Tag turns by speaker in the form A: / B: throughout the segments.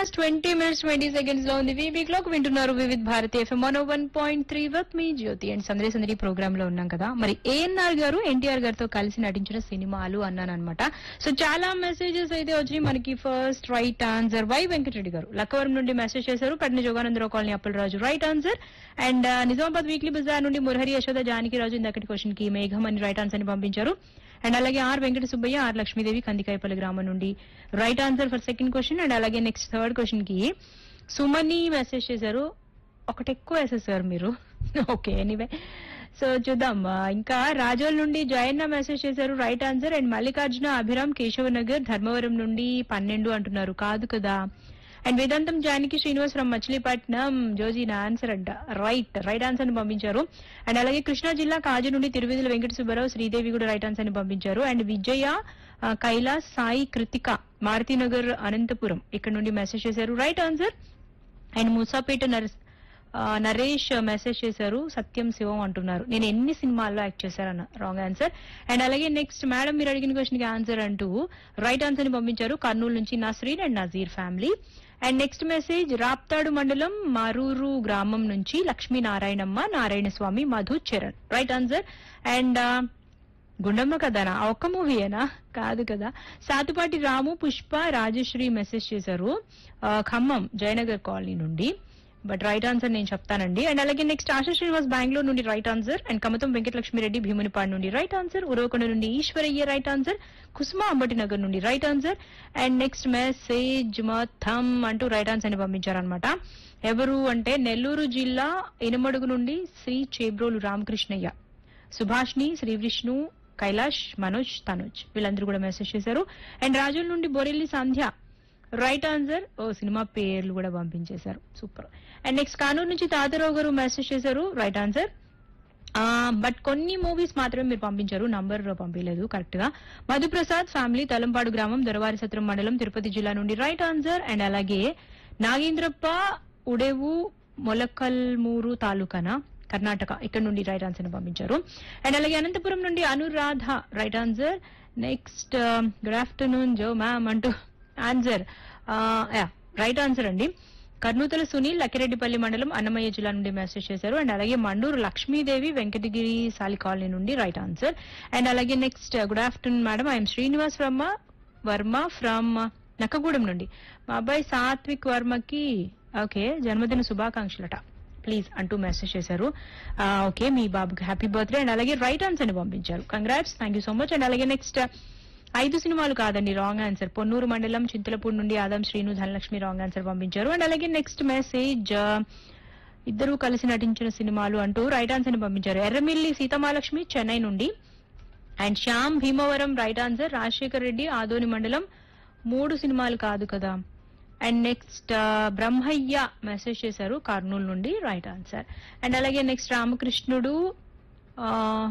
A: hours twenty minutes twenty seconds లో ఉంది వీవీ క్లాక్ వింటున్నారు Vividh Bharati FM one one point three work మీ జ్యోతి అండ్ సందరి సందరి ప్రోగ్రామ్ లో ఉన్నాం కదా మరి ఏఎన్ఆర్ గారు ఎన్టీఆర్ గారితో కలిసి నటించిన సినిమాలు అన్నాను అనమాట సో చాలా మెసేజెస్ అయితే వచ్చినాయి మనకి first right answer Y Venkatareddy గారు లక్కవరం నుండి మెసేజ్ చేశారు పట్న Joganandarao colony Appalaraju right answer and Nizamabad weekly bazaar నుండి మురహరి యశోద జానకి రాజు ఇందకటి క్వశ్చన్ కి మేఘం అని రైట్ ఆన్సర్ ని పంపించారు అండ్ అలాగే ఆర్ వెంకట సుబ్బయ్య ఆర్ లక్ష్మీదేవి కందికాయపల్లి గ్రామం నుండి right answer for second question and అలాగే నెక్స్ట్ థర్డ్ క్వశ్చన్ కి సుమని మెసేజ్ చేశారు ఒకటి ఎక్కువ వేసేసారు మీరు ఓకే ఎనీవే సో చూద్దాం ఆ, ఇంకా రాజోల్ నుండి జయన్న మెసేజ్ చేశారు right answer and Mallikarjuna Abhiram Keshava Nagar Dharmavaram నుండి పన్నెండు అంటున్నారు కాదు కదా అండ్ వేదాంతం జానకి శ్రీనివాసరావు మచిలీపట్నం జోజీ నా ఆన్సర్ అంట రైట్ రైట్ ఆన్సర్ ని పంపించారు అండ్ అలాగే కృష్ణా జిల్లా కాజు నుండి తిరువిధుల వెంకట సుబ్బారావు శ్రీదేవి కూడా రైట్ ఆన్సర్ ని పంపించారు అండ్ విజయ ఆ, కైలాస్ సాయి కృతిక మారుతినగర్ అనంతపురం ఇక్కడ నుండి మెసేజ్ చేశారు రైట్ ఆన్సర్ అండ్ మూసాపేట నరస్ ఆ, నరేష్ మెసేజ్ చేశారు సత్యం శివం అంటున్నారు నేను ఎన్ని సినిమాల్లో యాక్ట్ చేశారన్న రాంగ్ ఆన్సర్ అండ్ అలాగే నెక్స్ట్ మేడం మీరు అడిగిన క్వశ్చన్ కి ఆన్సర్ అంటూ రైట్ ఆన్సర్ ని పంపించారు కర్నూలు నుంచి Nasreen and Nazeer family and next message Raptadu మండలం మరూరు గ్రామం నుంచి Lakshmi Narayanamma Narayana Swamy Madhu Charan right answer and Gundamma కథనా ఆ ఒక్క మూవీయేనా కాదు కదా సాతుపాటి రాము పుష్ప రాజశ్రీ మెసేజ్ చేశారు ఆ, ఖమ్మం జయనగర్ కాలనీ నుండి బట్ రైట్ ఆన్సర్ నేను చెప్తానండి అండ్ అలాగే నెక్స్ట్ ఆశా శ్రీనివాస్ బెంగళూరు నుండి right answer and Kamatham Venkatalakshmireddy Bheemunipadu నుండి రైట్ ఆన్సర్ ఉరవకొండ నుండి ఈశ్వరయ్య రైట్ ఆన్సర్ కుసుమ అంబటి నగర్ నుండి right answer and next message మొత్తం అంటూ రైట్ ఆన్సర్ ని పంపించారనమాట ఎవరు అంటే నెల్లూరు జిల్లా ఇనుమడుగు నుండి శ్రీ చేబ్రోలు రామకృష్ణయ్య సుభాష్ని శ్రీ విష్ణు కైలాష్ మనోజ్ తనోజ్ వీళ్ళందరూ కూడా మెసేజ్ చేశారు అండ్ రాజుల నుండి బొరెల్లి సంధ్య రైట్ ఆన్సర్ ఓ సినిమా పేర్లు కూడా పంపించేశారు సూపర్ అండ్ నెక్స్ట్ కానూరు నుంచి తాతారావు గారు మెసేజ్ చేశారు రైట్ ఆన్సర్ బట్ కొన్ని మూవీస్ మాత్రమే మీరు పంపించారు నంబర్ పంపించలేదు కరెక్ట్ గా మధుప్రసాద్ ఫ్యామిలీ తలంపాడు గ్రామం దొరవారి సత్రం మండలం తిరుపతి జిల్లా నుండి రైట్ ఆన్సర్ అండ్ అలాగే నాగేంద్రప్ప ఉడేవు మొలకల్మూరు తాలూకానా కర్ణాటక ఇక్కడ నుండి రైట్ ఆన్సర్ పంపించారు అండ్ అలాగే అనంతపురం నుండి Anuradha right answer next good afternoon జో మ్యామ్ అంటూ ఆన్సర్ రైట్ ఆన్సర్ అండి కర్నూతల సునీల్ లక్కిరెడ్డిపల్లి మండలం అన్నమయ్య జిల్లా నుండి మెసేజ్ చేశారు అండ్ అలాగే మండూరు లక్ష్మీదేవి వెంకటగిరి సాలి కాలనీ నుండి రైట్ ఆన్సర్ అండ్ అలాగే next good afternoon madam I'm Srinivas Varma Varma from Nakkagudem నుండి మా అబ్బాయి సాత్విక్ వర్మకి ఓకే జన్మదిన శుభాకాంక్షలట ప్లీజ్ అంటూ మెసేజ్ చేశారు ఆ, ఓకే మీ బాబుకి హ్యాపీ బర్త్డే అండ్ అలాగే రైట్ ఆన్సర్ ని పంపించారు congrats thank you so much and అలాగే నెక్స్ట్ ఐదు సినిమాలు కాదండి రాంగ్ ఆన్సర్ పొన్నూరు మండలం చింతలపూడి నుండి ఆదం శ్రీను ధనలక్ష్మి రాంగ్ ఆన్సర్ పంపించారు అండ్ అలాగే నెక్స్ట్ మెసేజ్ ఇద్దరు కలిసి నటించిన సినిమాలు అంటూ రైట్ ఆన్సర్ ని పంపించారు ఎర్రమిల్లి సీతమాలక్ష్మి చెన్నై నుండి and Shyam Bhimavaram right answer Rajasekhar Reddy Adoni మండలం మూడు సినిమాలు కాదు కదా అండ్ నెక్స్ట్ బ్రహ్మయ్య మెసేజ్ చేశారు కర్నూలు నుండి రైట్ ఆన్సర్ అండ్ అలాగే నెక్స్ట్ రామకృష్ణుడు ఆ,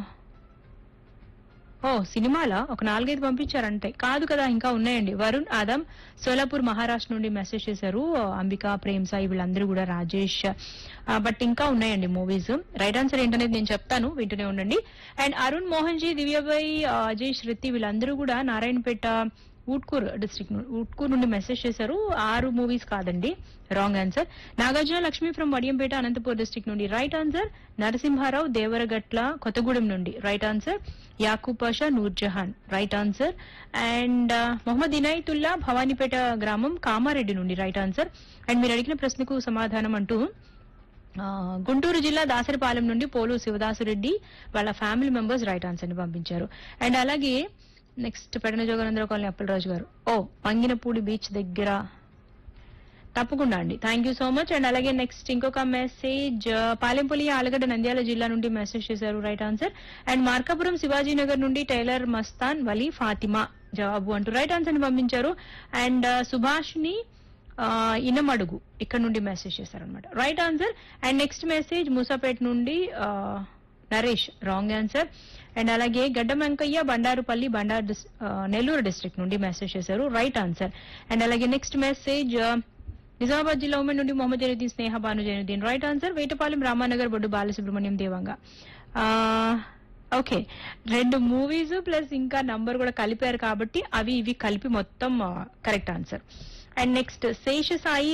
A: ఓ సినిమాలా ఒక నాలుగైదు పంపించారంటే కాదు కదా ఇంకా ఉన్నాయండి వరుణ్ ఆదం సోలాపూర్ మహారాష్ట్ర నుండి మెసేజ్ చేశారు అంబికా ప్రేమ్ సాయి వీళ్ళందరూ కూడా రాజేష్ ఆ, బట్ ఇంకా ఉన్నాయండి మూవీస్ రైట్ ఆన్సర్ ఏంటనేది నేను చెప్తాను వింటూనే ఉండండి అండ్ అరుణ్ మోహన్ జీ దివ్యబాయ్ ఆ, అజయ్ శృతి వీళ్ళందరూ కూడా నారాయణపేట ఊట్కూర్ డిస్ట్రిక్ట్ ఊట్కూర్ నుండి మెసేజ్ చేశారు ఆరు మూవీస్ కాదండి wrong answer Nagarjuna Lakshmi from Vadiyampeta Anantapur district నుండి రైట్ ఆన్సర్ నరసింహారావు దేవరగట్ల కొత్తగూడెం నుండి right answer Yakub Pasha Noorjahan right answer and Mohammed Inayatullah Bhavanipeta గ్రామం కామారెడ్డి నుండి రైట్ ఆన్సర్ అండ్ మీరు అడిగిన ప్రశ్నకు సమాధానం అంటూ ఆ, గుంటూరు జిల్లా దాసరిపాలెం నుండి పోలు శివదాసురెడ్డి వాళ్ళ ఫ్యామిలీ మెంబర్స్ రైట్ ఆన్సర్ ని పంపించారు అండ్ అలాగే నెక్స్ట్ పెడన జోగానందరావు కాలనీ అప్పలరాజు గారు ఓ పంగినపూడి బీచ్ దగ్గర తప్పకుండా అండి thank you so much and అలాగే నెక్స్ట్ ఇంకొక మెసేజ్ పాలెంపల్లి ఆలగడ్డ నంద్యాల జిల్లా నుండి మెసేజ్ చేశారు right answer and Markapuram Shivajinagar నుండి టైలర్ మస్తాన్ వలీ ఫాతిమా జవాబు అంటూ రైట్ ఆన్సర్ ని పంపించారు అండ్ సుభాష్ని ఆ, ఇనమడుగు ఇక్కడ నుండి మెసేజ్ చేశారనమాట right answer and next message Moosapet నుండి ఆ, నరేష్ రాంగ్ ఆన్సర్ అండ్ అలాగే గడ్డ వెంకయ్య బండారుపల్లి బండారు డిస్- ఆ, నెల్లూరు డిస్ట్రిక్ట్ నుండి మెసేజ్ చేశారు రైట్ ఆన్సర్ అండ్ అలాగే నెక్స్ట్ మెసేజ్ నిజామాబాద్ జిల్లా ఉమెన్ నుండి మొహమ్మద్ జైనుద్దీన్ స్నేహ భాను జైనుద్దీన్ రైట్ ఆన్సర్ వేటపాలెం రామానగర్ బొడ్డు బాలసుబ్రహ్మణ్యం దేవంగా ఆ, ఓకే రెండు మూవీస్ ప్లస్ ఇంకా నంబర్ కూడా కలిపారు కాబట్టి అవి ఇవి కలిపి మొత్తం correct answer and next Sesha Sai